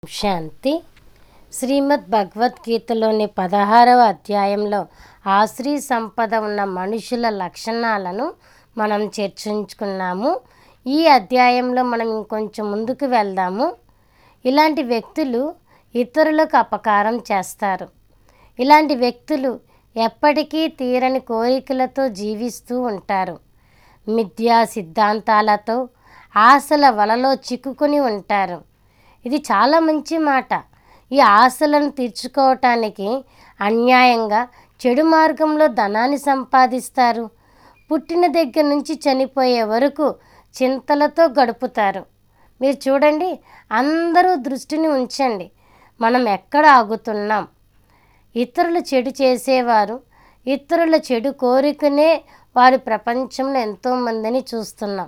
శాంతి శ్రీమద్ భగవద్గీతలోని పదహారవ అధ్యాయంలో ఆశ్రీ సంపద ఉన్న మనుషుల లక్షణాలను మనం చర్చించుకున్నాము ఈ అధ్యాయంలో మనం ఇంకొంచెం ముందుకు వెళ్దాము ఇలాంటి వ్యక్తులు ఇతరులకు అపకారం చేస్తారు ఇలాంటి వ్యక్తులు ఎప్పటికీ తీరని కోరికలతో జీవిస్తూ ఉంటారు మిథ్యా సిద్ధాంతాలతో ఆశల వలలో చిక్కుకొని ఉంటారు ఇది చాలా మంచి మాట ఈ ఆశలను తీర్చుకోవటానికి అన్యాయంగా చెడు మార్గంలో ధనాన్ని సంపాదిస్తారు పుట్టిన దగ్గర నుంచి చనిపోయే వరకు చింతలతో గడుపుతారు మీరు చూడండి అందరూ దృష్టిని ఉంచండి మనం ఎక్కడ ఆగుతున్నాం ఇతరులు చెడు చేసేవారు ఇతరుల చెడు కోరికనే వారి ప్రపంచంలో ఎంతోమందిని చూస్తున్నాం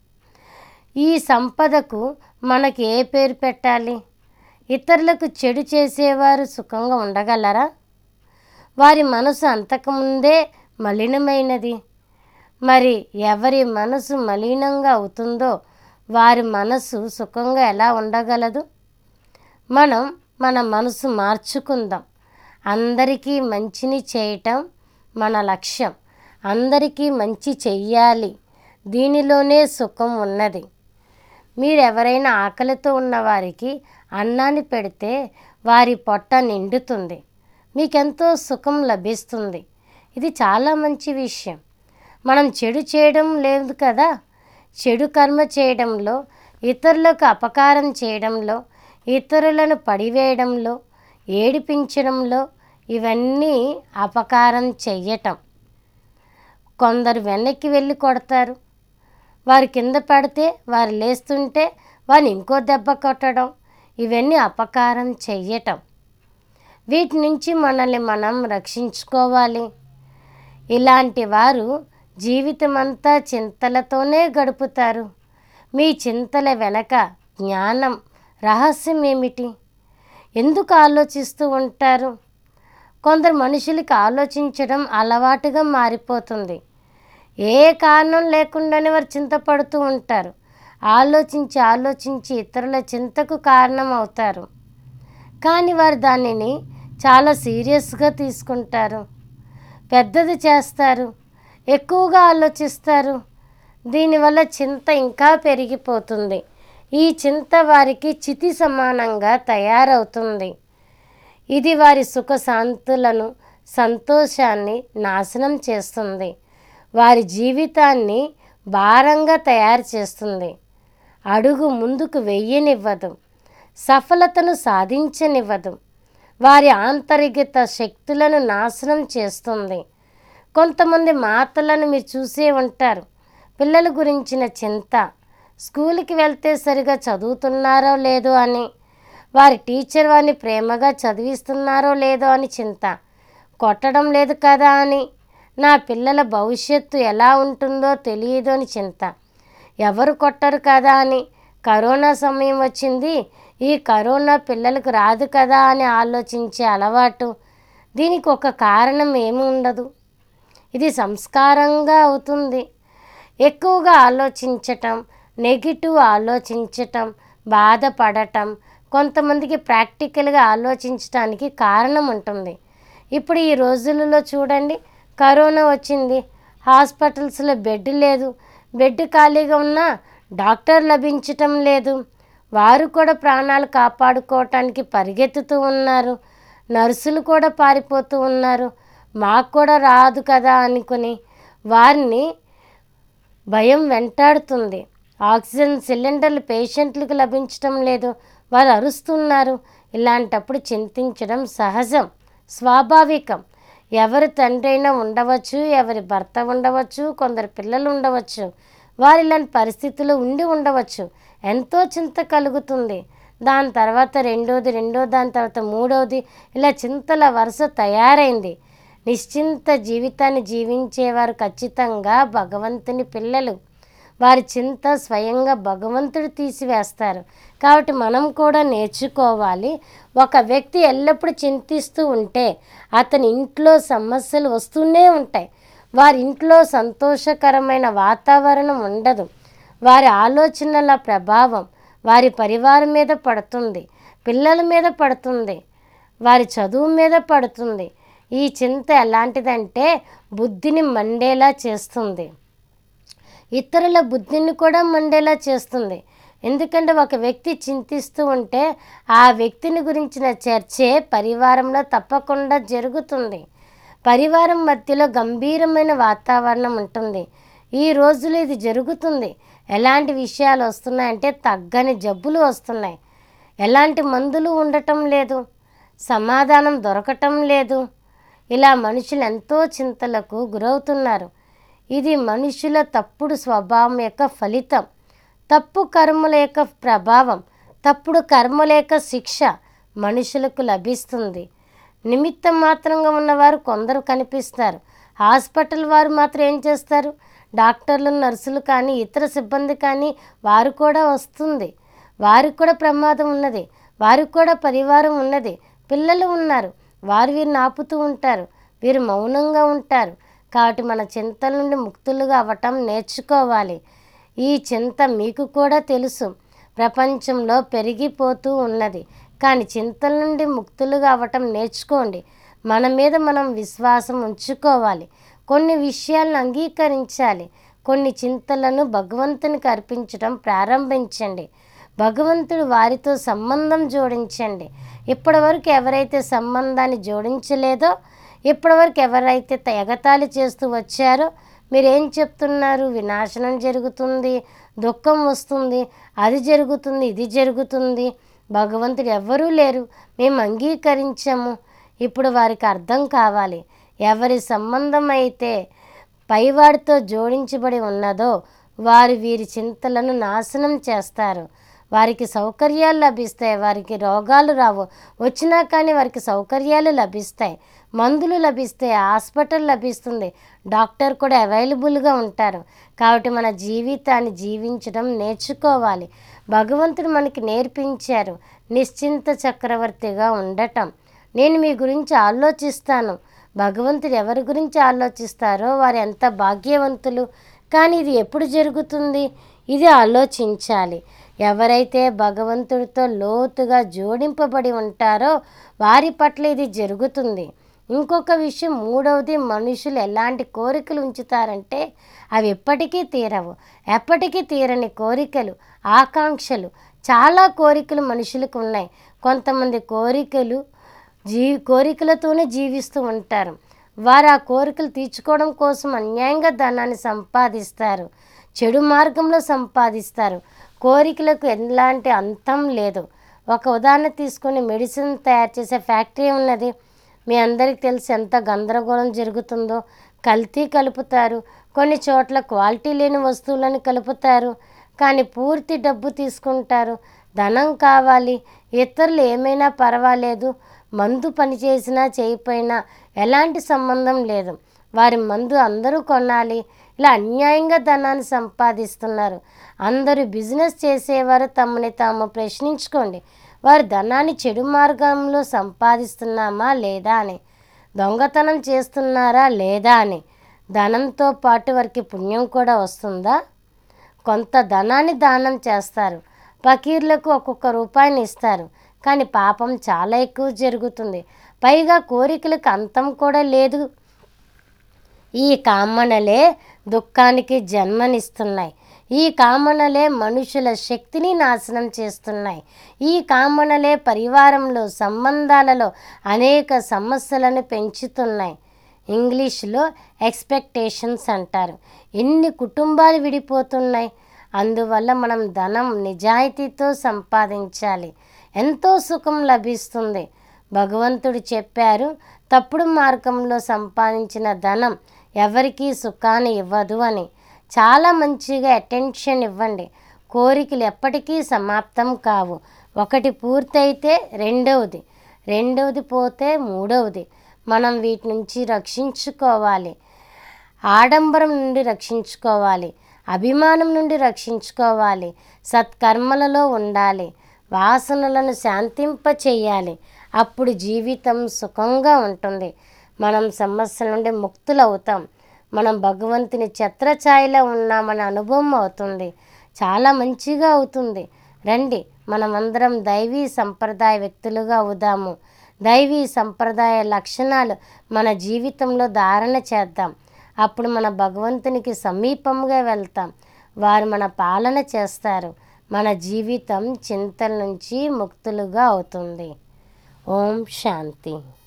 ఈ సంపదకు మనకి ఏ పేరు పెట్టాలి ఇతరులకు చెడు చేసేవారు సుఖంగా ఉండగలరా వారి మనసు అంతకుముందే మలినమైనది మరి ఎవరి మనసు మలినంగా అవుతుందో వారి మనసు సుఖంగా ఎలా ఉండగలదు మనం మన మనసు మార్చుకుందాం అందరికీ మంచిని చేయటం మన లక్ష్యం అందరికీ మంచి చెయ్యాలి దీనిలోనే సుఖం ఉన్నది మీరు ఎవరైనా ఆకలితో ఉన్నవారికి అన్నాన్ని పెడితే వారి పొట్ట నిండుతుంది మీకెంతో సుఖం లభిస్తుంది ఇది చాలా మంచి విషయం మనం చెడు చేయడం లేదు కదా చెడు కర్మ చేయడంలో ఇతరులకు అపకారం చేయడంలో ఇతరులను పడివేయడంలో ఏడిపించడంలో ఇవన్నీ అపకారం చెయ్యటం కొందరు వెనక్కి వెళ్ళి కొడతారు వారు కింద పడితే వారు లేస్తుంటే వారిని ఇంకో దెబ్బ కొట్టడం ఇవన్నీ అపకారం చెయ్యటం వీటి నుంచి మనల్ని మనం రక్షించుకోవాలి ఇలాంటి వారు జీవితమంతా చింతలతోనే గడుపుతారు మీ చింతల వెనక జ్ఞానం రహస్యం ఏమిటి ఎందుకు ఆలోచిస్తూ ఉంటారు కొందరు మనుషులకి ఆలోచించడం అలవాటుగా మారిపోతుంది ఏ కారణం లేకుండానే వారు చింతపడుతూ ఉంటారు ఆలోచించి ఆలోచించి ఇతరుల చింతకు కారణం అవుతారు కానీ వారు దానిని చాలా సీరియస్గా తీసుకుంటారు పెద్దది చేస్తారు ఎక్కువగా ఆలోచిస్తారు దీనివల్ల చింత ఇంకా పెరిగిపోతుంది ఈ చింత వారికి చితి సమానంగా తయారవుతుంది ఇది వారి సుఖశాంతులను సంతోషాన్ని నాశనం చేస్తుంది వారి జీవితాన్ని భారంగా తయారు చేస్తుంది అడుగు ముందుకు వెయ్యనివ్వదు సఫలతను సాధించనివ్వదు వారి ఆంతరికత శక్తులను నాశనం చేస్తుంది కొంతమంది మాతలను మీరు చూసే ఉంటారు పిల్లల గురించిన చింత స్కూల్కి వెళ్తే సరిగా చదువుతున్నారో లేదో అని వారి టీచర్ వారిని ప్రేమగా చదివిస్తున్నారో లేదో అని చింత కొట్టడం లేదు కదా అని నా పిల్లల భవిష్యత్తు ఎలా ఉంటుందో తెలియదు అని చింత ఎవరు కొట్టరు కదా అని కరోనా సమయం వచ్చింది ఈ కరోనా పిల్లలకు రాదు కదా అని ఆలోచించే అలవాటు దీనికి ఒక కారణం ఏమి ఉండదు ఇది సంస్కారంగా అవుతుంది ఎక్కువగా ఆలోచించటం నెగిటివ్ ఆలోచించటం బాధపడటం కొంతమందికి ప్రాక్టికల్గా ఆలోచించటానికి కారణం ఉంటుంది ఇప్పుడు ఈ రోజులలో చూడండి కరోనా వచ్చింది హాస్పిటల్స్లో బెడ్ లేదు బెడ్ ఖాళీగా ఉన్నా డాక్టర్ లభించటం లేదు వారు కూడా ప్రాణాలు కాపాడుకోవటానికి పరిగెత్తుతూ ఉన్నారు నర్సులు కూడా పారిపోతూ ఉన్నారు మాకు కూడా రాదు కదా అనుకుని వారిని భయం వెంటాడుతుంది ఆక్సిజన్ సిలిండర్లు పేషెంట్లకు లభించటం లేదు వారు అరుస్తున్నారు ఇలాంటప్పుడు చింతించడం సహజం స్వాభావికం ఎవరి తండ్రి అయినా ఉండవచ్చు ఎవరి భర్త ఉండవచ్చు కొందరు పిల్లలు ఉండవచ్చు వారు ఇలాంటి పరిస్థితుల్లో ఉండి ఉండవచ్చు ఎంతో చింత కలుగుతుంది దాని తర్వాత రెండోది రెండో దాని తర్వాత మూడవది ఇలా చింతల వరుస తయారైంది నిశ్చింత జీవితాన్ని జీవించేవారు ఖచ్చితంగా భగవంతుని పిల్లలు వారి చింత స్వయంగా భగవంతుడు తీసివేస్తారు కాబట్టి మనం కూడా నేర్చుకోవాలి ఒక వ్యక్తి ఎల్లప్పుడూ చింతిస్తూ ఉంటే అతని ఇంట్లో సమస్యలు వస్తూనే ఉంటాయి వారి ఇంట్లో సంతోషకరమైన వాతావరణం ఉండదు వారి ఆలోచనల ప్రభావం వారి పరివారం మీద పడుతుంది పిల్లల మీద పడుతుంది వారి చదువు మీద పడుతుంది ఈ చింత ఎలాంటిదంటే బుద్ధిని మండేలా చేస్తుంది ఇతరుల బుద్ధిని కూడా మండేలా చేస్తుంది ఎందుకంటే ఒక వ్యక్తి చింతిస్తూ ఉంటే ఆ వ్యక్తిని గురించిన చర్చే పరివారంలో తప్పకుండా జరుగుతుంది పరివారం మధ్యలో గంభీరమైన వాతావరణం ఉంటుంది ఈ రోజులో ఇది జరుగుతుంది ఎలాంటి విషయాలు వస్తున్నాయంటే తగ్గని జబ్బులు వస్తున్నాయి ఎలాంటి మందులు ఉండటం లేదు సమాధానం దొరకటం లేదు ఇలా మనుషులు ఎంతో చింతలకు గురవుతున్నారు ఇది మనుషుల తప్పుడు స్వభావం యొక్క ఫలితం తప్పు కర్మల యొక్క ప్రభావం తప్పుడు కర్మల యొక్క శిక్ష మనుషులకు లభిస్తుంది నిమిత్తం మాత్రంగా ఉన్నవారు కొందరు కనిపిస్తారు హాస్పిటల్ వారు మాత్రం ఏం చేస్తారు డాక్టర్లు నర్సులు కానీ ఇతర సిబ్బంది కానీ వారు కూడా వస్తుంది వారికి కూడా ప్రమాదం ఉన్నది వారికి కూడా పరివారం ఉన్నది పిల్లలు ఉన్నారు వారు వీరిని ఆపుతూ ఉంటారు వీరు మౌనంగా ఉంటారు కాబట్టి మన చింతల నుండి ముక్తులుగా అవ్వటం నేర్చుకోవాలి ఈ చింత మీకు కూడా తెలుసు ప్రపంచంలో పెరిగిపోతూ ఉన్నది కానీ చింతల నుండి ముక్తులుగా అవ్వటం నేర్చుకోండి మన మీద మనం విశ్వాసం ఉంచుకోవాలి కొన్ని విషయాలను అంగీకరించాలి కొన్ని చింతలను భగవంతునికి అర్పించడం ప్రారంభించండి భగవంతుడు వారితో సంబంధం జోడించండి ఇప్పటివరకు ఎవరైతే సంబంధాన్ని జోడించలేదో ఇప్పటివరకు ఎవరైతే త- ఎగతాళి చేస్తూ వచ్చారో మీరేం చెప్తున్నారు వినాశనం జరుగుతుంది దుఃఖం వస్తుంది అది జరుగుతుంది ఇది జరుగుతుంది భగవంతుడు ఎవ్వరూ లేరు మేము అంగీకరించాము ఇప్పుడు వారికి అర్థం కావాలి ఎవరి సంబంధం అయితే పైవాడితో జోడించబడి ఉన్నదో వారు వీరి చింతలను నాశనం చేస్తారు వారికి సౌకర్యాలు లభిస్తాయి వారికి రోగాలు రావు వచ్చినా కానీ వారికి సౌకర్యాలు లభిస్తాయి మందులు లభిస్తాయి హాస్పిటల్ లభిస్తుంది డాక్టర్ కూడా అవైలబుల్గా ఉంటారు కాబట్టి మన జీవితాన్ని జీవించడం నేర్చుకోవాలి భగవంతుడు మనకి నేర్పించారు నిశ్చింత చక్రవర్తిగా ఉండటం నేను మీ గురించి ఆలోచిస్తాను భగవంతుడు ఎవరి గురించి ఆలోచిస్తారో వారు ఎంత భాగ్యవంతులు కానీ ఇది ఎప్పుడు జరుగుతుంది ఇది ఆలోచించాలి ఎవరైతే భగవంతుడితో లోతుగా జోడింపబడి ఉంటారో వారి పట్ల ఇది జరుగుతుంది ఇంకొక విషయం మూడవది మనుషులు ఎలాంటి కోరికలు ఉంచుతారంటే అవి ఎప్పటికీ తీరవు ఎప్పటికీ తీరని కోరికలు ఆకాంక్షలు చాలా కోరికలు మనుషులకు ఉన్నాయి కొంతమంది కోరికలు జీ కోరికలతోనే జీవిస్తూ ఉంటారు వారు ఆ కోరికలు తీర్చుకోవడం కోసం అన్యాయంగా ధనాన్ని సంపాదిస్తారు చెడు మార్గంలో సంపాదిస్తారు కోరికలకు ఎలాంటి అంతం లేదు ఒక ఉదాహరణ తీసుకొని మెడిసిన్ తయారు చేసే ఫ్యాక్టరీ ఉన్నది మీ అందరికీ తెలిసి ఎంత గందరగోళం జరుగుతుందో కల్తీ కలుపుతారు కొన్ని చోట్ల క్వాలిటీ లేని వస్తువులను కలుపుతారు కానీ పూర్తి డబ్బు తీసుకుంటారు ధనం కావాలి ఇతరులు ఏమైనా పర్వాలేదు మందు పనిచేసినా చేయకపోయినా ఎలాంటి సంబంధం లేదు వారి మందు అందరూ కొనాలి ఇలా అన్యాయంగా ధనాన్ని సంపాదిస్తున్నారు అందరూ బిజినెస్ చేసేవారు తమని తాము ప్రశ్నించుకోండి వారు ధనాన్ని చెడు మార్గంలో సంపాదిస్తున్నామా లేదా అని దొంగతనం చేస్తున్నారా లేదా అని ధనంతో పాటు వారికి పుణ్యం కూడా వస్తుందా కొంత ధనాన్ని దానం చేస్తారు ఫకీర్లకు ఒక్కొక్క రూపాయిని ఇస్తారు కానీ పాపం చాలా ఎక్కువ జరుగుతుంది పైగా కోరికలకు అంతం కూడా లేదు ఈ కామనలే దుఃఖానికి జన్మనిస్తున్నాయి ఈ కామనలే మనుషుల శక్తిని నాశనం చేస్తున్నాయి ఈ కామనలే పరివారంలో సంబంధాలలో అనేక సమస్యలను పెంచుతున్నాయి ఇంగ్లీష్లో ఎక్స్పెక్టేషన్స్ అంటారు ఎన్ని కుటుంబాలు విడిపోతున్నాయి అందువల్ల మనం ధనం నిజాయితీతో సంపాదించాలి ఎంతో సుఖం లభిస్తుంది భగవంతుడు చెప్పారు తప్పుడు మార్గంలో సంపాదించిన ధనం ఎవరికీ సుఖాన్ని ఇవ్వదు అని చాలా మంచిగా అటెన్షన్ ఇవ్వండి కోరికలు ఎప్పటికీ సమాప్తం కావు ఒకటి పూర్తయితే రెండవది రెండవది పోతే మూడవది మనం వీటి నుంచి రక్షించుకోవాలి ఆడంబరం నుండి రక్షించుకోవాలి అభిమానం నుండి రక్షించుకోవాలి సత్కర్మలలో ఉండాలి వాసనలను శాంతింప చేయాలి అప్పుడు జీవితం సుఖంగా ఉంటుంది మనం సమస్యల నుండి ముక్తులవుతాం మనం భగవంతుని ఛత్రఛాయలో ఉన్నామన్న అనుభవం అవుతుంది చాలా మంచిగా అవుతుంది రండి మనమందరం దైవీ సంప్రదాయ వ్యక్తులుగా అవుదాము దైవీ సంప్రదాయ లక్షణాలు మన జీవితంలో ధారణ చేద్దాం అప్పుడు మన భగవంతునికి సమీపంగా వెళ్తాం వారు మన పాలన చేస్తారు మన జీవితం చింతల నుంచి ముక్తులుగా అవుతుంది ఓం శాంతి